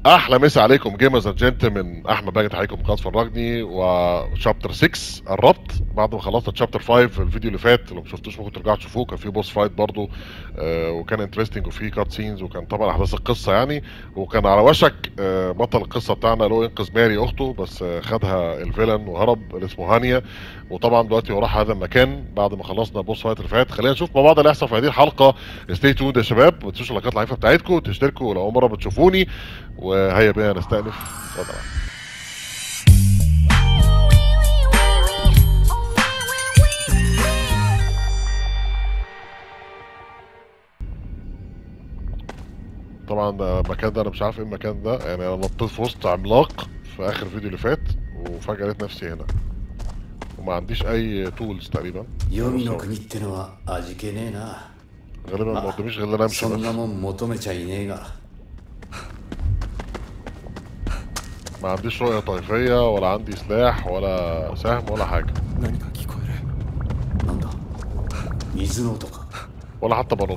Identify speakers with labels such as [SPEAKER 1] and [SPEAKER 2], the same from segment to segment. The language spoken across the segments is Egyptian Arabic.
[SPEAKER 1] احلى مسا عليكم جيمرز اند جنت من احمد باجي عليكم قناه فرجني وشابتر 6 قربت بعد ما خلصت شابتر 5 في الفيديو اللي فات لو ما شفتوش ممكن ترجعوا تشوفوه كان في بوس فايت برضو آه وكان انترستنج وفي كات سينز وكان طبعا احداث القصه يعني وكان على وشك آه بطل القصه بتاعنا اللي هو ينقذ ماري اخته بس آه خدها الفيلن وهرب اللي اسمه هانيا وطبعا دلوقتي هو راح هذا المكان بعد ما خلصنا بوس فايت اللي فات خلينا نشوف مع بعض اللي هيحصل في هذه الحلقه ستي تون يا شباب ما تنسوش اللايكات العنيفه بتاعتكم تشتركوا لو اول مره بتشوفوني وهيا بينا نستأنف اتفضل طبعا ده المكان ده انا مش عارف ايه المكان ده يعني انا نطيت في وسط عملاق في اخر فيديو اللي فات وفجأة لقيت نفسي هنا وما عنديش اي تولز تقريبا
[SPEAKER 2] 黄泉の国ってのは味気ねえな
[SPEAKER 1] غالبا ما قداميش غير ان انا امشي
[SPEAKER 2] そんな
[SPEAKER 1] بس
[SPEAKER 2] もん求めちゃいねえが
[SPEAKER 1] ما عنديش رؤية طائفية ولا عندي سلاح ولا سهم ولا حاجة
[SPEAKER 3] 何か聞こえる
[SPEAKER 2] なんだ水の音か
[SPEAKER 1] ولا حتى بنط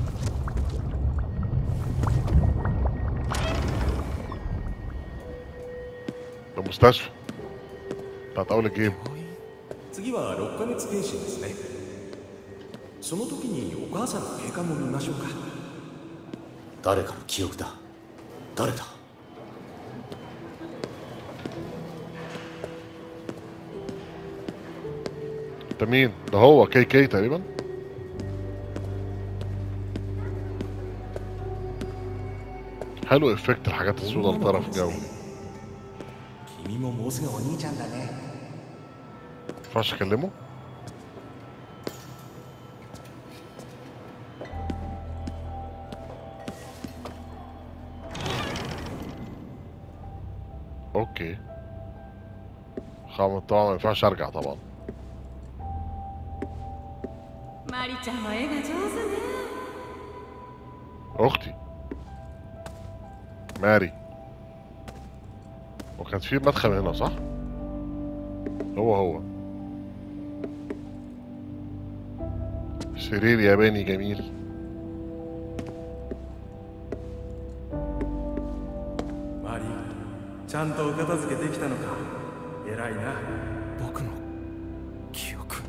[SPEAKER 1] ده مستشفى بتاعت اول الجيم
[SPEAKER 4] 次は6ヶ月検診ですねその時にお母さんの経過も見ましょうか
[SPEAKER 2] 誰かの記憶だ誰だ
[SPEAKER 1] ده مين ده هو كي كي تقريبا حلو افكت الحاجات السوداء اللي طالعه في الجو
[SPEAKER 4] 君ももうすぐお兄ちゃんだね
[SPEAKER 1] ينفعش اكلمه اوكي خلاص طبعا ما ينفعش ارجع طبعا
[SPEAKER 5] マリちゃんは絵が上手ね
[SPEAKER 1] اختي ماري وكان في مدخل هنا صح هو هو سرير ياباني جميل
[SPEAKER 4] マリーちゃんとお片付けできたのか偉いな
[SPEAKER 3] 僕の記憶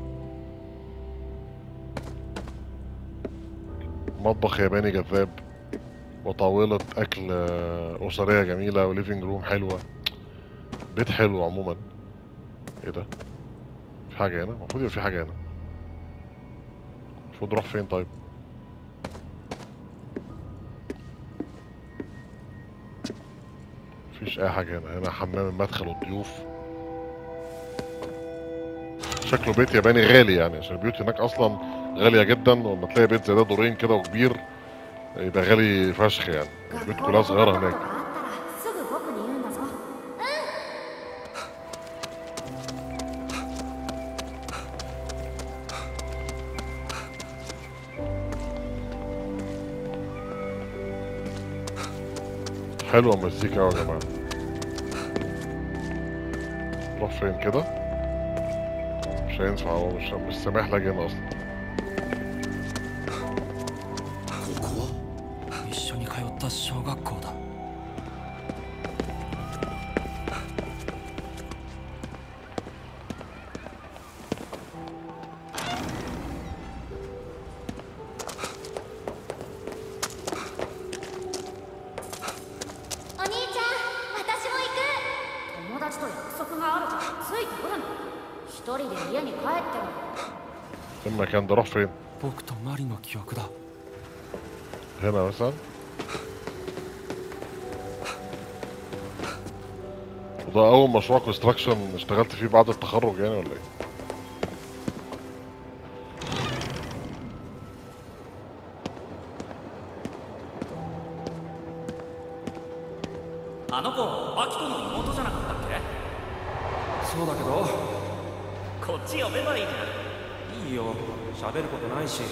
[SPEAKER 1] مطبخ ياباني جذاب وطاولة أكل آه، أسرية جميلة وليفينج روم حلوة بيت حلو عموما ايه ده؟ في حاجة هنا؟ المفروض يبقى في حاجة هنا المفروض نروح فين طيب؟ مفيش أي حاجة هنا هنا حمام المدخل والضيوف شكله بيت ياباني غالي يعني عشان البيوت هناك أصلا غالية جدا ولما تلاقي بيت زي ده دورين كده وكبير يبقى غالي فشخ يعني البيوت كلها صغيرة هناك
[SPEAKER 5] すぐ僕に言うんだぞ
[SPEAKER 1] حلوة المزيكا أوي يا جماعة نروح فين كده مش هينفع هو مش مش سامح لك هنا أصلا
[SPEAKER 2] ここは
[SPEAKER 3] 一緒に通った小学校だ
[SPEAKER 5] お兄ちゃん私も行く友達と約束があるからついてくるの一人で家に帰っても
[SPEAKER 1] المكان ده روح فين
[SPEAKER 3] 僕とマリの記憶だ
[SPEAKER 1] هنا مثلا وده أول مشروع كونستراكشن اشتغلت فيه بعد التخرج يعني ولا إيه؟
[SPEAKER 4] あの子アキトの妹じゃなかったっ
[SPEAKER 3] そうだけど
[SPEAKER 4] けこっち呼べばいいじゃん
[SPEAKER 3] いいよ喋ることないし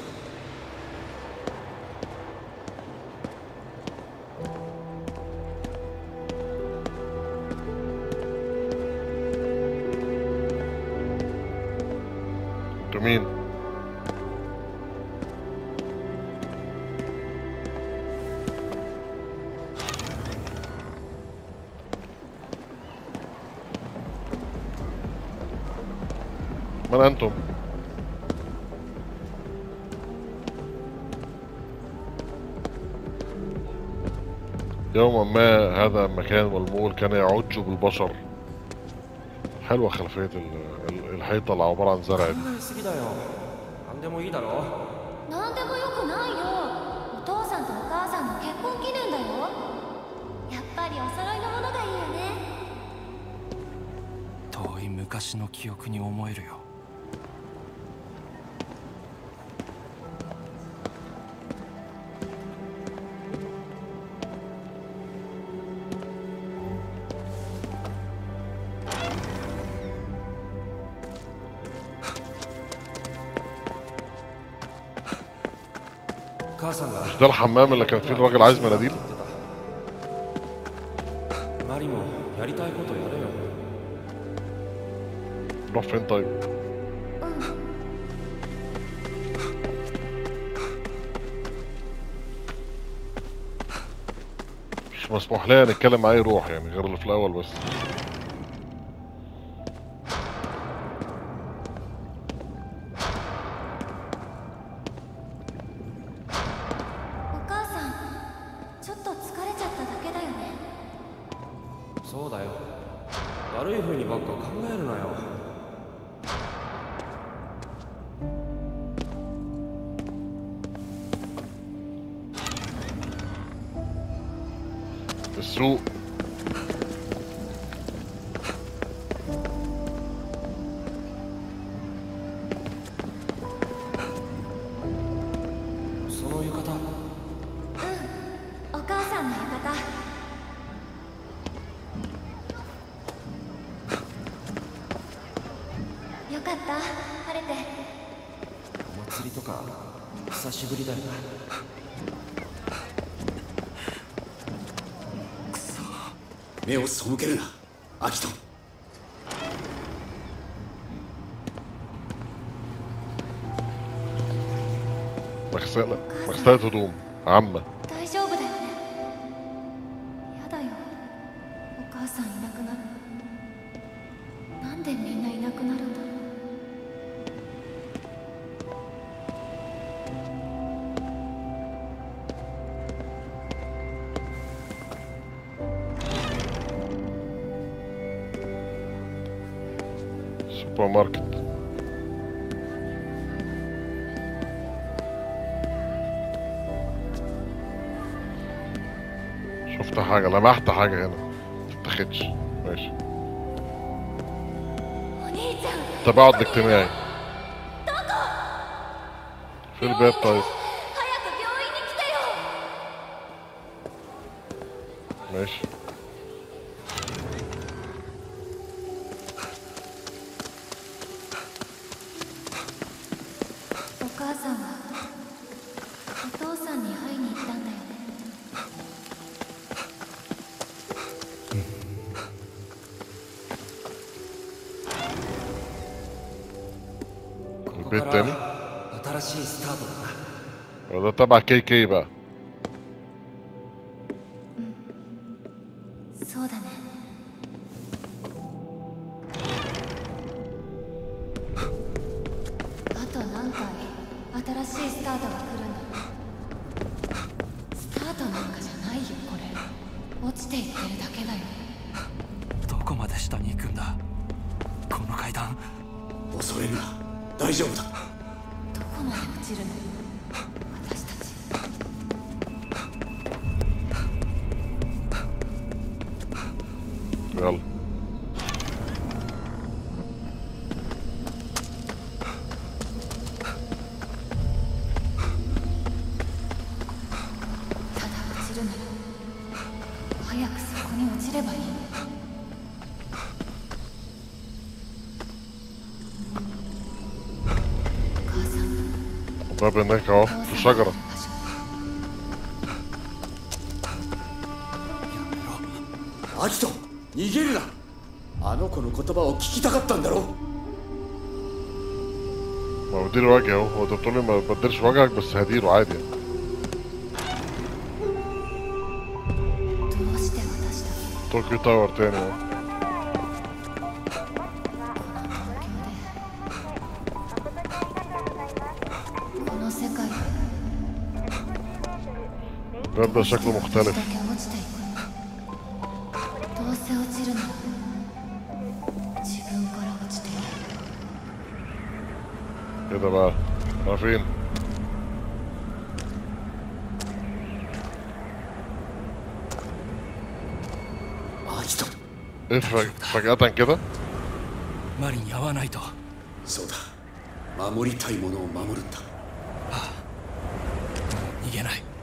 [SPEAKER 1] انتوا مين؟ من انتم يوما ما هذا المكان والمول كان يعج بالبشر حلوة خلفية ال- ال- الحيطة اللي عبارة عن زرع دي.
[SPEAKER 3] 考えすぎだよ何でもいいだろ
[SPEAKER 5] なんでもよくないよお父さんとお母さんの結婚記念だよやっぱりお揃いのものがいいよね
[SPEAKER 3] 遠い昔の記憶に思えるよ母さんが
[SPEAKER 1] مش ده الحمام اللي كان فيه الراجل عايز مناديل
[SPEAKER 3] マリもやりたいことやれよ
[SPEAKER 1] نروح فين طيب مش مسموح لنا نتكلم معاه يروح يعني غير اللي في الاول بس
[SPEAKER 5] お母さんちょっと疲れちゃっただけだよね
[SPEAKER 3] そうだよ悪い風にばっか考えるなよ
[SPEAKER 1] السوق
[SPEAKER 3] その浴衣
[SPEAKER 5] お母さんの浴衣よかった晴れて
[SPEAKER 3] お祭りとか久しぶりだよな
[SPEAKER 2] 目を背けるなアキト
[SPEAKER 1] مغسله مغسله هدوم عامه
[SPEAKER 5] 大丈夫だよねやだよお母さんいなくなるなんでみんないなくなるんだろう
[SPEAKER 1] سوبر ماركت شفت حاجة لمحت حاجة هنا متتاخدش ماشي
[SPEAKER 5] お兄ちゃん
[SPEAKER 1] التباعد الاجتماعي في الباب طيب
[SPEAKER 5] 早く病院に来てよ
[SPEAKER 1] ماشي
[SPEAKER 5] お母さんはお父さんに会いに行ったんだよね
[SPEAKER 3] ここ
[SPEAKER 1] البيت
[SPEAKER 3] か
[SPEAKER 1] تاني
[SPEAKER 3] ら新しいスタートだな
[SPEAKER 1] وده تبع كي كي بقى
[SPEAKER 5] そうだねあと何回新しいスタートが来るんだスタートなんかじゃないよこれ落ちていってるだけだよ
[SPEAKER 3] どこまで下に行くんだこの階段
[SPEAKER 2] 恐れるな大丈夫だ
[SPEAKER 5] どこまで落ちるの私たち
[SPEAKER 1] يلا
[SPEAKER 5] ただ落ちるなら早くそこに落ちればいいのお母さん
[SPEAKER 1] الباب هناك اهو في الشجرة
[SPEAKER 2] アキト逃げるなあの子の言葉を聞きたかったんだろ
[SPEAKER 1] ما بدير وجهي اهو هو انت بتقول لي ما تبدلش وجهك بس هديره عادي يعني.
[SPEAKER 5] どうして私だけ
[SPEAKER 1] طوكيو تاور تاني اهو
[SPEAKER 5] この状況で
[SPEAKER 1] الباب ده شكله مختلف
[SPEAKER 5] だけ落ちていくどうせ落ちるなら自分から落ちていく
[SPEAKER 1] كده بقى راح فين
[SPEAKER 2] アキト
[SPEAKER 1] ايه فج- فجأة كده
[SPEAKER 6] マリに会わないと
[SPEAKER 2] そうだ守りたいものを守るんだ
[SPEAKER 6] 逃げない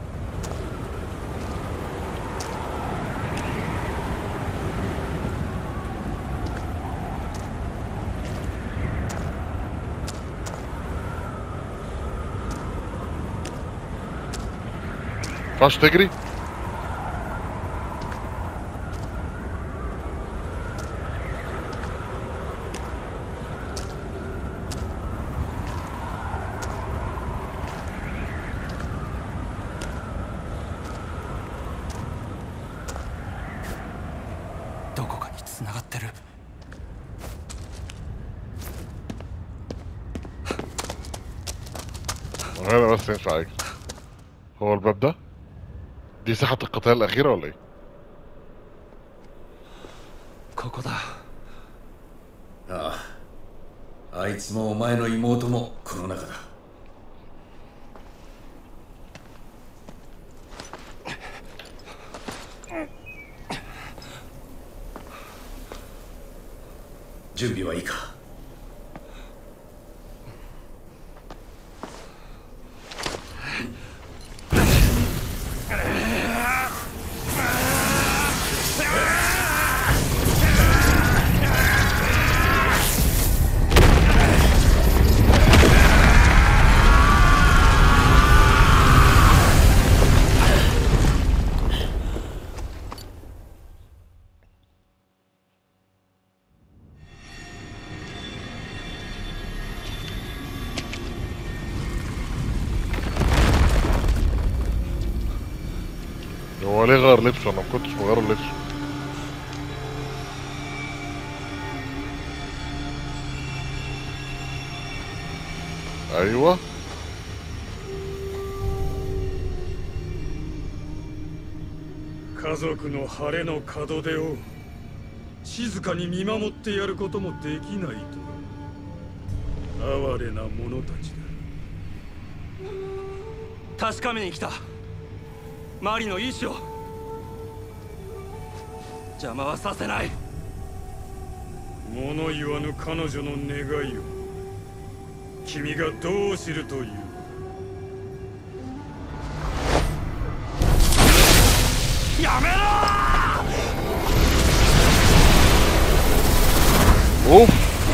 [SPEAKER 1] ينفعش تجري
[SPEAKER 6] どこかに繋がってる
[SPEAKER 1] هنا بس ينفع اجري هو الباب ده دي ساحة القتال الأخيرة ولا ايه؟
[SPEAKER 6] ここだ
[SPEAKER 2] あああいつもお前の妹もこの中だ準備はいいか
[SPEAKER 1] هو ليه غير لبسه؟ أنا ما كنتش مغير لبسه أيوه
[SPEAKER 7] 家族の晴れの門出を静かに見守ってやることもできないと哀れな者たちだ
[SPEAKER 6] 確かめに来たマリの意志を邪魔はさせない
[SPEAKER 7] 物言わぬ彼女の願いを君がどう知るという
[SPEAKER 1] أوف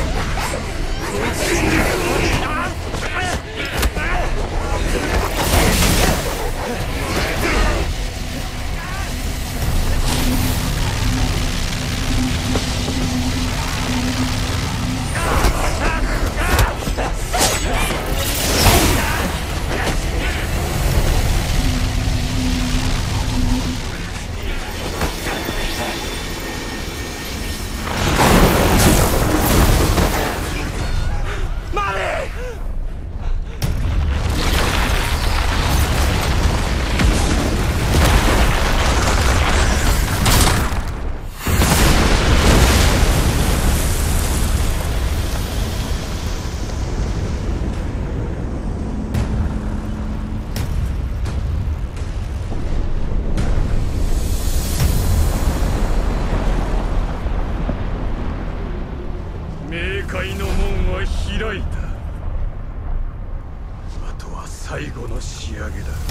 [SPEAKER 7] 最後の仕上げだ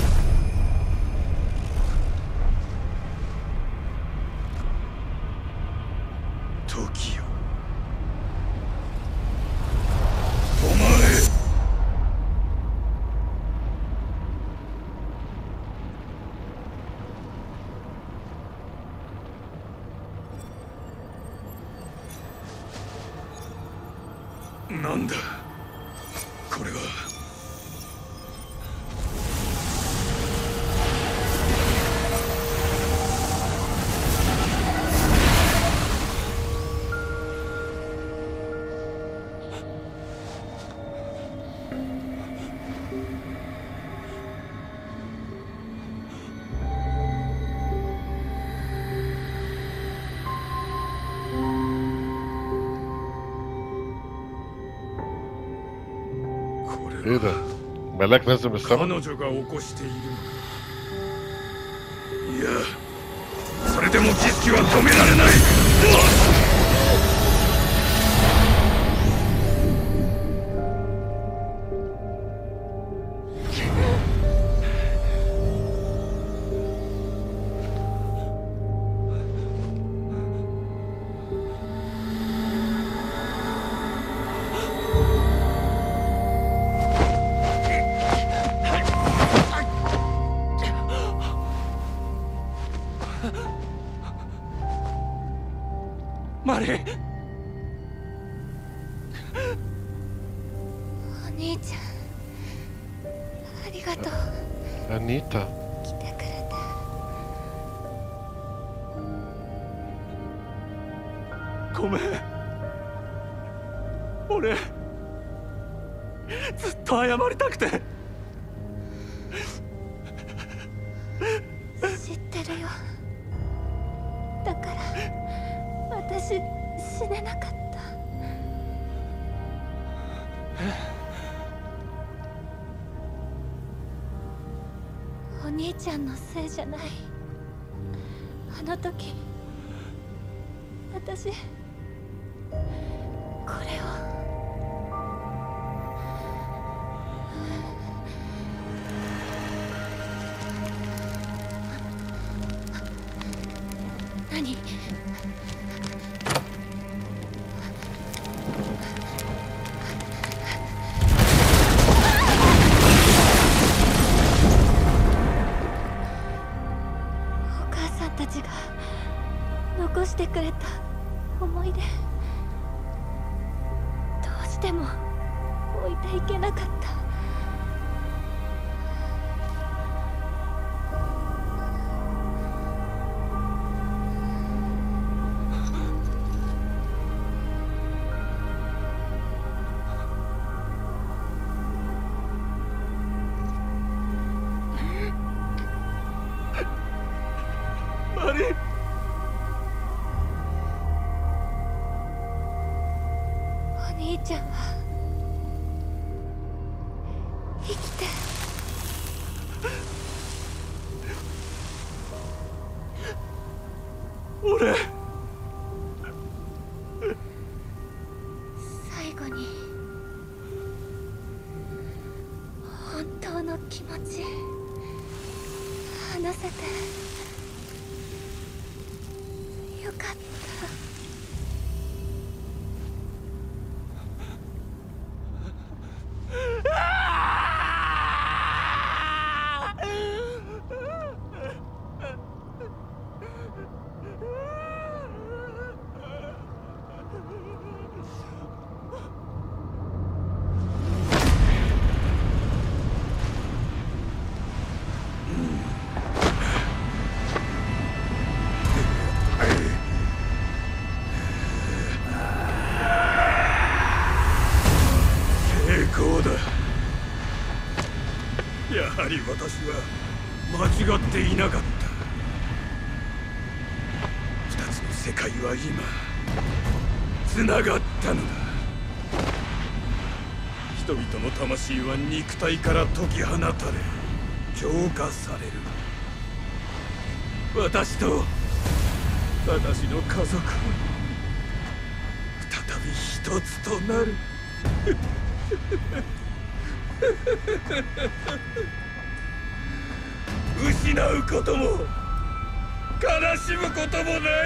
[SPEAKER 7] 時よお前なんだこれは
[SPEAKER 1] ايه ده ملاك نازل من السما
[SPEAKER 7] 彼女が起こしているいやそれでも儀式は止められない
[SPEAKER 6] マリン
[SPEAKER 5] お兄ちゃんありがとう
[SPEAKER 1] アニータ
[SPEAKER 5] 来てくれて
[SPEAKER 6] ごめん俺ずっと謝りたくて
[SPEAKER 5] 知ってるよだから私死ねなかったお兄ちゃんのせいじゃないあの時私これを何お母さんたちが残してくれた思い出どうしても置いていけなかった
[SPEAKER 6] マリン
[SPEAKER 5] お兄ちゃんは生きて
[SPEAKER 6] 俺
[SPEAKER 5] 最後に本当の気持ち話せてよかった
[SPEAKER 7] 成功だやはり私は間違っていなかった二つの世界は今つながったのだ人々の魂は肉体から解き放たれ浄化される私と私の家族は再び一つとなる失うことも悲しむこともない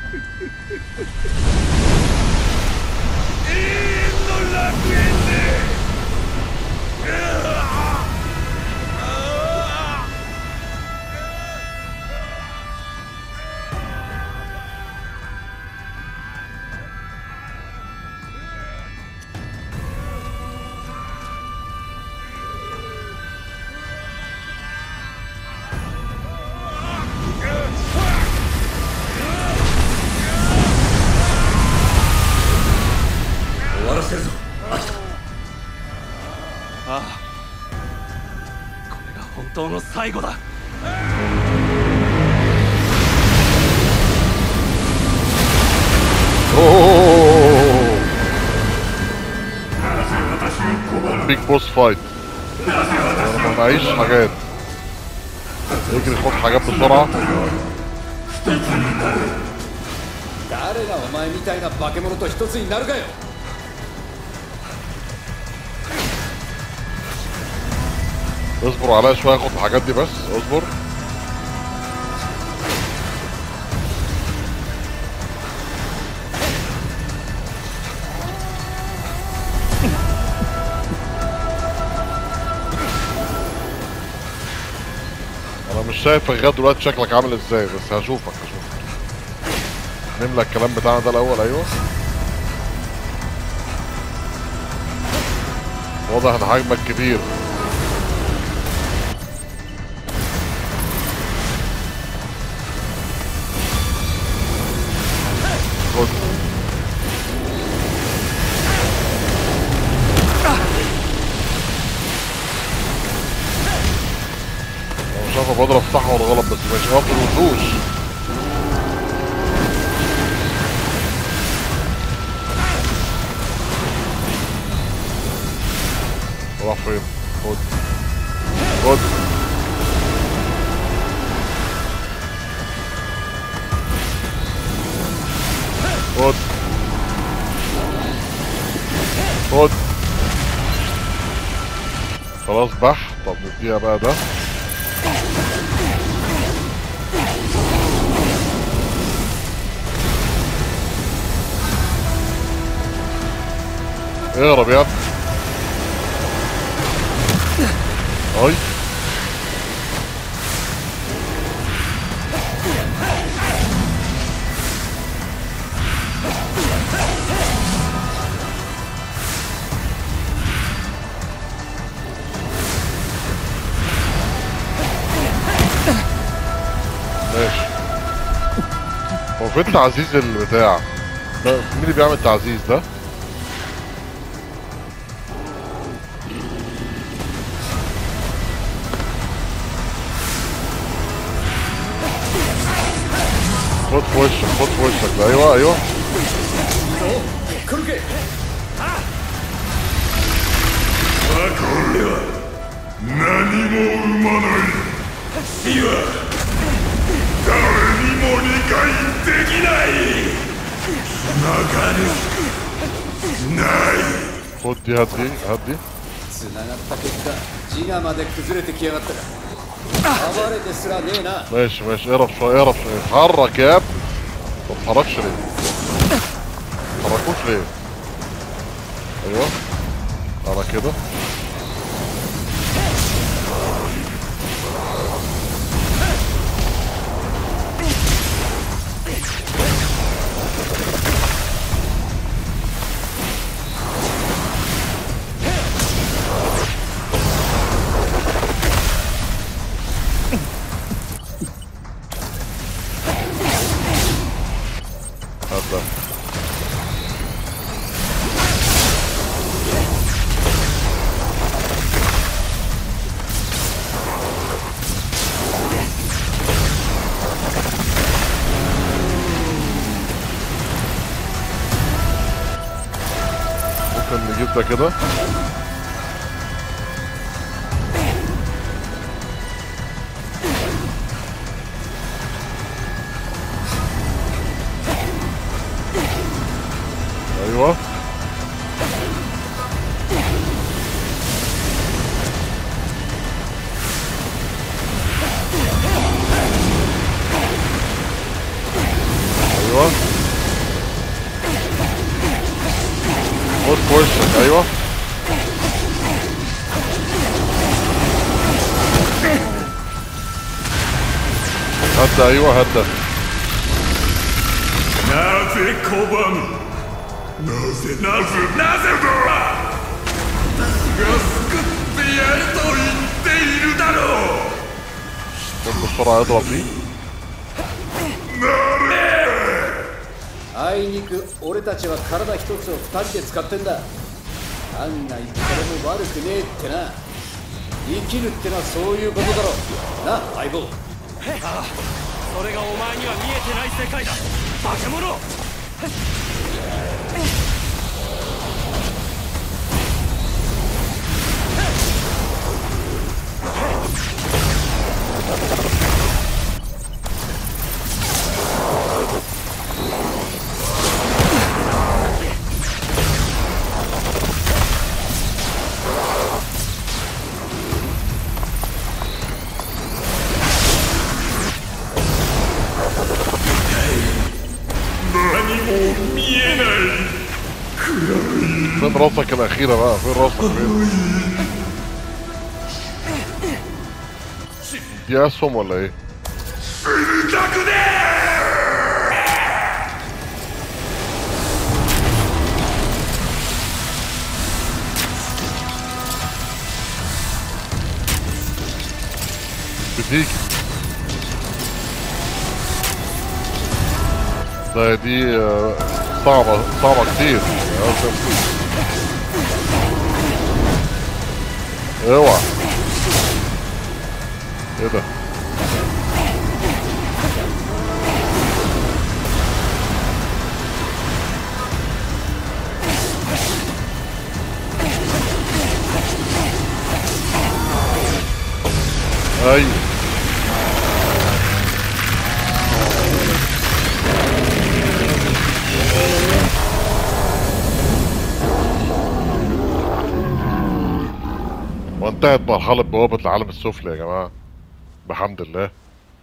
[SPEAKER 7] 永遠の楽園でうわあ
[SPEAKER 2] 終わらせるぞ秋田
[SPEAKER 6] ああこれが本当の最後だ
[SPEAKER 1] おお
[SPEAKER 7] なぜ私を拒む
[SPEAKER 1] بيج بوس فايت انا ما معيش حاجات اجري خد حاجات بسرعه
[SPEAKER 2] 誰がお前みたいな化け物と一つになるかよ
[SPEAKER 1] اصبروا عليا شويه اخد الحاجات دي بس اصبر انا مش شايف لغايه دلوقتي شكلك عامل ازاي بس هشوفك هشوفك نملى الكلام بتاعنا ده الاول ايوه واضح ان حجمك كبير خد انا مش عارف بضرب صح ولا غلط بس ماشي ما بتردوش راح فين خد خد خد خد خلاص بح طب نديها بقى ده اهرب يا ابني اي ماشي هو فين تعزيز البتاع ده مين اللي بيعمل تعزيز ده خد في وشك خد في وشك ده ايوه ايوه
[SPEAKER 2] 来るけ
[SPEAKER 7] 何も生まない死は誰にも理解できないつながるない
[SPEAKER 1] خد دي هات دي هات دي
[SPEAKER 2] 繋がった結果自我まで崩れてきやがったか暴れてすらねえな
[SPEAKER 1] ماشي ماشي اهرب شويه اهرب شويه اتحرك يا ابني ما تتحركش ليه؟ ما تتحركوش ليه؟ ايوه على كده هات ده ممكن نجيب ده كده ايوه ايوه خد في وشك ايوه هات ده ايوه هات ده
[SPEAKER 7] なぜ拒むなぜなぜなぜだ私が救ってやると言っているだろう
[SPEAKER 1] خد بسرعه اضرب دي
[SPEAKER 2] あいにく俺たちは体一つを二人で使ってんだ案外これも悪くねえってな生きるってのはそういうことだろな相棒
[SPEAKER 6] それがお前には見えてない世界だ化け物
[SPEAKER 1] اه
[SPEAKER 7] 何も見えない
[SPEAKER 1] فين راسك الاخيره بقى فين راسك فين دي اسهم ولا ايه
[SPEAKER 7] 痛くね
[SPEAKER 1] بتيجي ده دي آه، صعبة صعبة كتير اوعى ايه ده ايوه وانتهت مرحلة بوابة العالم السفلي يا جماعة بحمد الله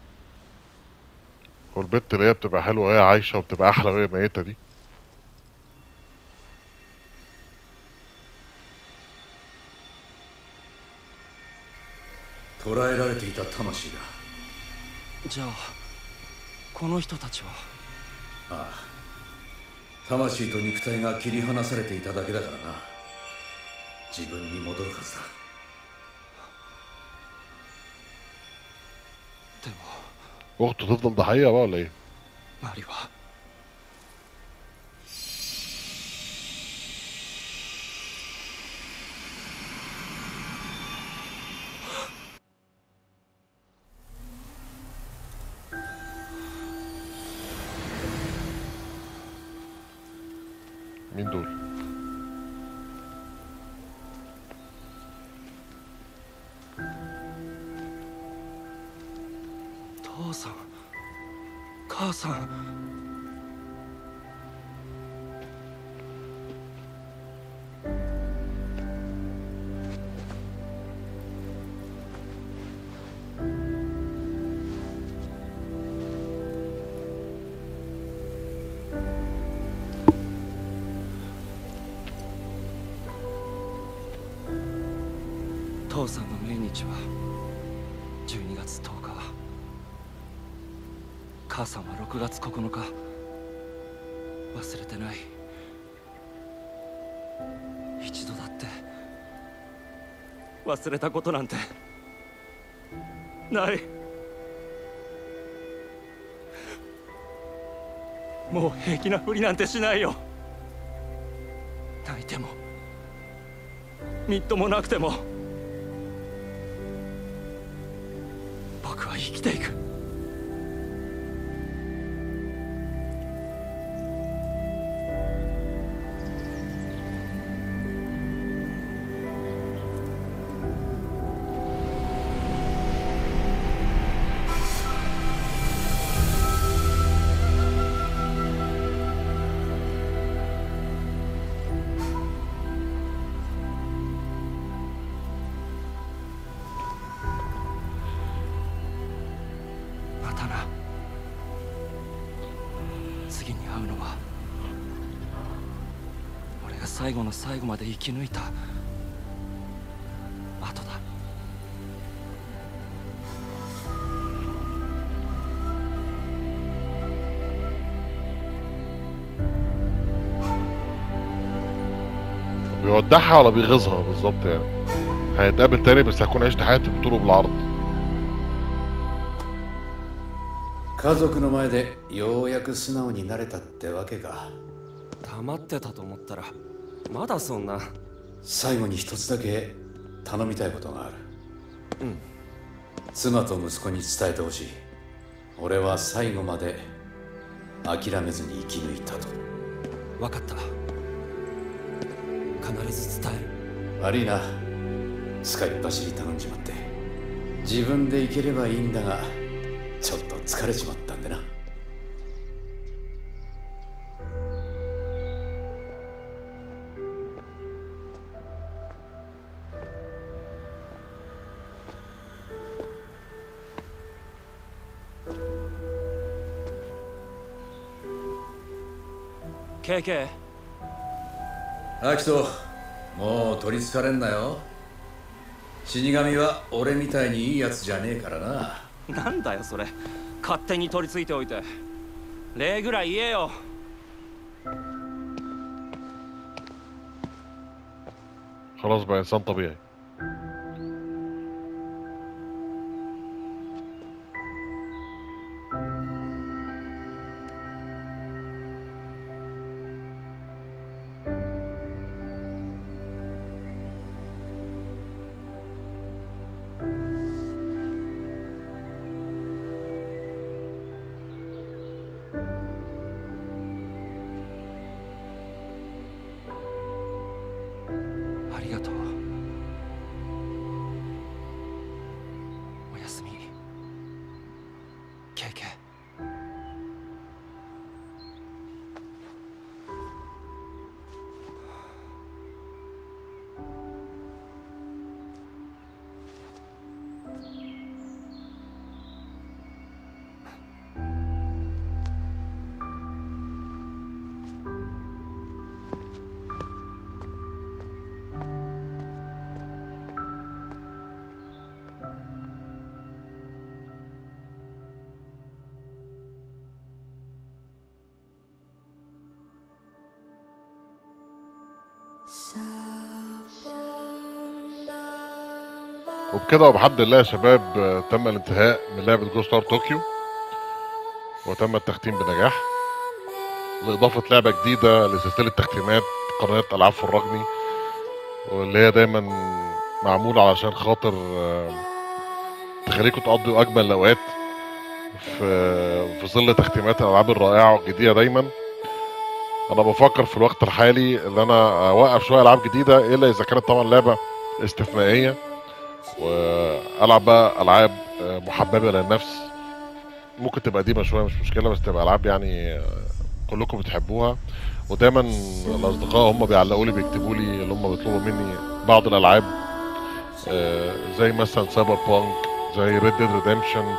[SPEAKER 1] والبت اللي هي بتبقى حلوة وهي عايشة وبتبقى أحلى وهي ميتة دي
[SPEAKER 2] 捕らえられていた魂だ
[SPEAKER 6] じゃあこの人たちは
[SPEAKER 2] ああ魂と肉体が切り離されていただけだからな自分に戻るはずだ
[SPEAKER 6] でも
[SPEAKER 1] أخته تفضل ضحية بقى ولا إيه؟
[SPEAKER 6] マリは
[SPEAKER 1] مين دول؟
[SPEAKER 6] 父さん母さん 父さんの命日は12月10日母さんは6月9日忘れてない一度だって忘れたことなんてないもう平気なふりなんてしないよ泣いてもみっともなくても僕は生きていく またな次に会うのは俺が最後の最後まで生き抜いた後だ
[SPEAKER 1] بيودعها ولا بيغيظها بالظبط يعني هيتقابل تاني بس هكون عشت حياتي بالطول وبالعرض
[SPEAKER 2] 家族の前でようやく素直になれたってわけか
[SPEAKER 6] 黙ってたと思ったらまだそんな
[SPEAKER 2] 最後に一つだけ頼みたいことがある
[SPEAKER 6] うん
[SPEAKER 2] 妻と息子に伝えてほしい俺は最後まで諦めずに生き抜いたと
[SPEAKER 6] 分かった必ず伝える
[SPEAKER 2] 悪いな使いっ走り頼んじまって自分で行ければいいんだがちょっと疲れちまったんでな
[SPEAKER 3] ケイケイ
[SPEAKER 2] アキトもう取りつかれんなよ死神は俺みたいにいいやつじゃねえからな
[SPEAKER 3] なんだよそれ勝手に取り付いておいて礼ぐらい言えよ
[SPEAKER 1] خلاص بقى انسان طبيعي
[SPEAKER 6] ありがとうおやすみケイケイ
[SPEAKER 1] 「وبكده وبحمد لله يا شباب آه، تم الانتهاء من لعبة جو ستار طوكيو وتم التختيم بنجاح لإضافة لعبة جديدة لسلسلة تختيمات قناة ألعاب فرجني واللي هي دايما معمولة علشان خاطر آه، تخليكم تقضوا أجمل الأوقات في في ظل تختيمات الألعاب الرائعة والجديدة دايما أنا بفكر في الوقت الحالي إن أنا أوقف شوية ألعاب جديدة إلا إذا كانت طبعا لعبة استثنائية والعب بقى العاب آه، محببه للنفس ممكن تبقى قديمه شويه مش مشكله بس تبقى العاب يعني آه، كلكم بتحبوها ودايما الاصدقاء هم بيعلقوا لي بيكتبوا لي اللي هم بيطلبوا مني بعض الالعاب آه، زي مثلا سايبر بانك زي ريد ديد ريديمشن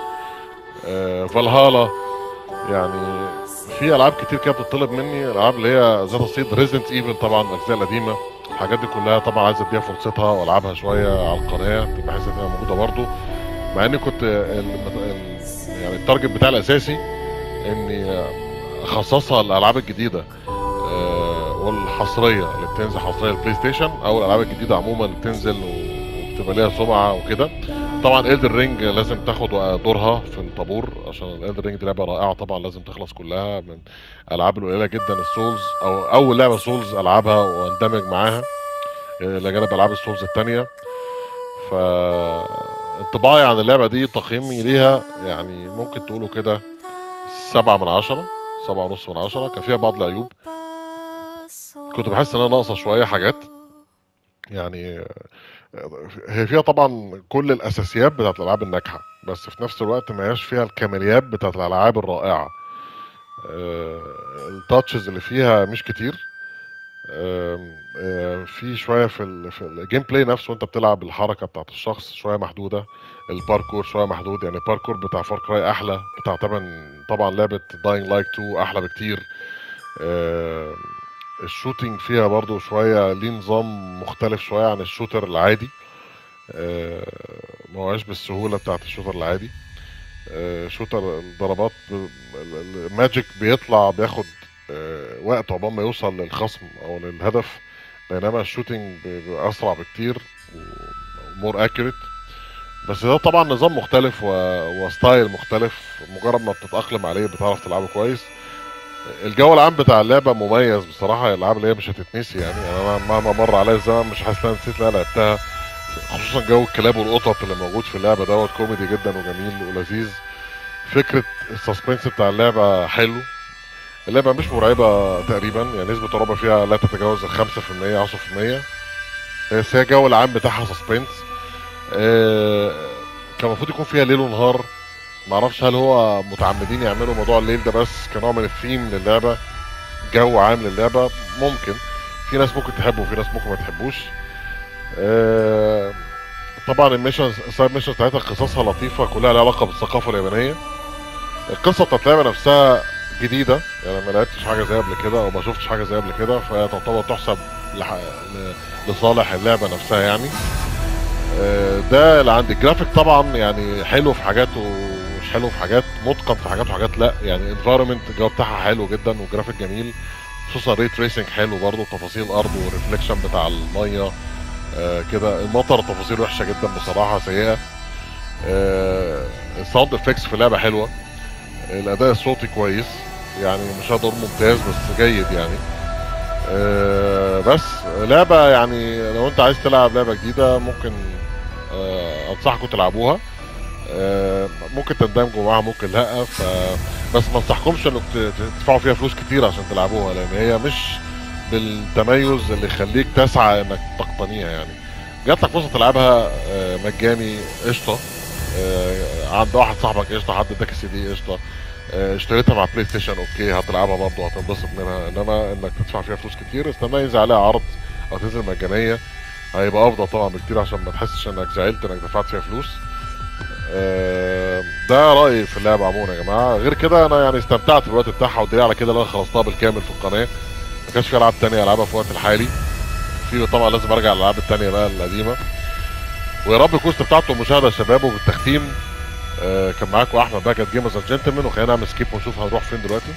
[SPEAKER 1] فالهالا يعني في العاب كتير كده بتطلب مني الالعاب اللي هي ذات الصيد ريزنت ايفل طبعا الاجزاء القديمه الحاجات دي كلها طبعا عايز اديها فرصتها والعبها شويه على القناه بحيث انها موجوده برضو مع اني كنت ال... ال... يعني التارجت بتاعي الاساسي اني اخصصها للالعاب الجديده آه، والحصريه اللي بتنزل حصريه البلاي ستيشن او الالعاب الجديده عموما اللي بتنزل وبتبقى ليها سمعه وكده طبعا إلدر رينج لازم تاخد دورها في الطابور عشان الإلدر رينج دي لعبه رائعه طبعا لازم تخلص كلها من الالعاب القليله جدا السولز او اول لعبه سولز العبها واندمج معاها الى جانب العاب السولز الثانيه ف انطباعي عن اللعبه دي تقييمي ليها يعني ممكن تقولوا كده سبعة من عشرة سبعة ونص من عشرة كان فيها بعض العيوب كنت بحس انها ناقصه شويه حاجات يعني هي فيها طبعا كل الاساسيات بتاعت الالعاب الناجحه بس في نفس الوقت ما هياش فيها الكماليات بتاعت الالعاب الرائعه آه، التاتشز اللي فيها مش كتير آم، آه، في شويه في ال- في الجيم بلاي نفسه وانت بتلعب الحركه بتاعت الشخص شويه محدوده الباركور شويه محدود يعني الباركور بتاع فار كراي احلى بتاع طبعا طبعا لعبه داين لايك 2 احلى بكتير آم، الشوتينج فيها برضو شويه ليه نظام مختلف شويه عن الشوتر العادي آه، ما هواش بالسهوله بتاعت الشوتر العادي آه، شوتر الضربات ب- ال- الماجيك بيطلع بياخد آه، وقت عقبال ما يوصل للخصم او للهدف بينما الشوتينج بيبقى اسرع بكتير ومور اكيوريت بس ده طبعا نظام مختلف و... وستايل مختلف مجرد ما بتتاقلم عليه بتعرف تلعبه كويس الجو العام بتاع اللعبه مميز بصراحه الالعاب اللي هي مش هتتنسي يعني, يعني انا مهما مر عليا الزمن مش حاسس ان انا نسيت ان انا لعبتها خصوصا جو الكلاب والقطط اللي موجود في اللعبه دوت كوميدي جدا وجميل ولذيذ فكره السسبنس بتاع اللعبه حلو اللعبه مش مرعبه تقريبا يعني نسبه الرعب فيها لا تتجاوز ال 5% 10% بس هي الجو العام بتاعها سسبنس كان المفروض يكون فيها ليل ونهار معرفش هل هو متعمدين يعملوا موضوع الليل ده بس كنوع من الثيم للعبه جو عام للعبه ممكن في ناس ممكن تحبه وفي ناس ممكن ما تحبوش آه، طبعا الميشنز السايد ميشنز بتاعتها قصصها لطيفه كلها لها علاقه بالثقافه اليابانيه القصه بتاعت اللعبه نفسها جديده يعني ما لعبتش حاجه زي قبل كده او ما شفتش حاجه زي قبل كده فهي تعتبر تحسب لح... ل- لصالح اللعبه نفسها يعني آه، ده اللي عندي الجرافيك طبعا يعني حلو في حاجات ومش حلو في حاجات متقن في حاجات وحاجات لا يعني انفايرمنت الجو بتاعها حلو جدا وجرافيك جميل خصوصا ري تريسنج حلو برضه تفاصيل الارض والريفليكشن بتاع الميه آه كده المطر تفاصيل وحشه جدا بصراحه سيئه آه الساوند افكتس في اللعبه حلوه الاداء الصوتي كويس يعني مش هقدر أقول ممتاز بس جيد يعني آه بس لعبه يعني لو انت عايز تلعب لعبه جديده ممكن آه انصحكم تلعبوها آه ممكن تندمجوا معاها ممكن لا ف بس ما انصحكمش انك ت- تدفعوا فيها فلوس كتير عشان تلعبوها لان هي مش بالتميز اللي يخليك تسعى انك تقتنيها يعني جات لك فرصه تلعبها آه، مجاني قشطه آه، عند واحد صاحبك قشطه حد اداك السي دي قشطه آه، اشتريتها مع بلاي ستيشن اوكي هتلعبها برضه هتنبسط منها انما انك تدفع فيها فلوس كتير استنى ينزل عليها عرض او تنزل مجانيه هيبقى افضل طبعا بكتير عشان ما تحسش انك زعلت انك دفعت فيها فلوس آه، ده رايي في اللعبه عموما يا جماعه غير كده انا يعني استمتعت بالوقت بتاعها والدليل على كده اللي انا خلصتها بالكامل في القناه ما كانش في العاب تانية العبها في الوقت الحالي في طبعا لازم ارجع للالعاب التانية بقى القديمه ويا رب تكونوا استمتعتوا بالمشاهده يا شباب وبالتختيم آه كان معاكم احمد بقى كانت جيمرز جنتلمان وخلينا نعمل سكيب ونشوف هنروح فين دلوقتي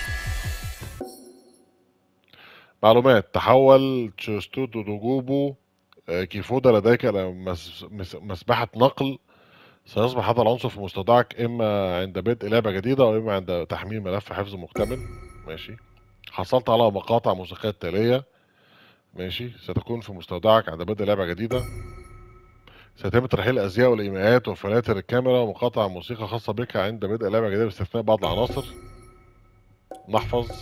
[SPEAKER 1] معلومات تحول تشوستوتو دوجوبو آه، كيفودا لديك مس- مس- مسبحة نقل سيصبح هذا العنصر في مستودعك إما عند بدء لعبة جديدة أو إما عند تحميل ملف حفظ مكتمل ماشي حصلت على مقاطع موسيقية التالية ماشي ستكون في مستودعك عند بدء لعبة جديدة سيتم ترحيل الأزياء والإيماءات وفلاتر الكاميرا ومقاطع موسيقى خاصة بك عند بدء لعبة جديدة باستثناء بعض العناصر نحفظ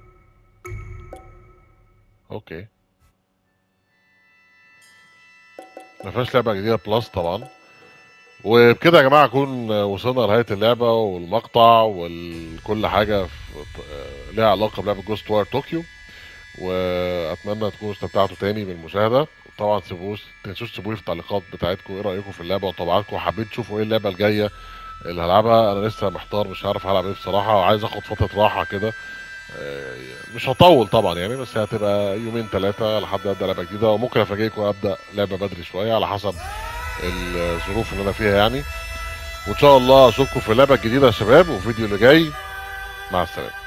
[SPEAKER 1] اوكي ما فيهاش لعبة جديدة بلس طبعا وبكده يا جماعة نكون وصلنا لنهاية اللعبة والمقطع وكل حاجة في- ليها علاقة بلعبة جوست وار طوكيو واتمنى تكونوا استمتعتوا تاني بالمشاهدة طبعا سيبوش تنسوش تسيبوا لي في التعليقات بتاعتكم ايه رأيكم في اللعبة وطبعاتكم وحابين تشوفوا ايه اللعبة الجاية اللي هلعبها انا لسه محتار مش عارف هلعب ايه بصراحة وعايز اخد فترة راحة كده آه، مش هطول طبعا يعني بس هتبقى يومين ثلاثة لحد ابدا لعبة جديدة وممكن افاجئكم ابدا لعبة بدري شوية على حسب الظروف اللي انا فيها يعني وان شاء الله اشوفكم في اللعبة الجديدة يا شباب وفيديو اللي جاي مع السلامة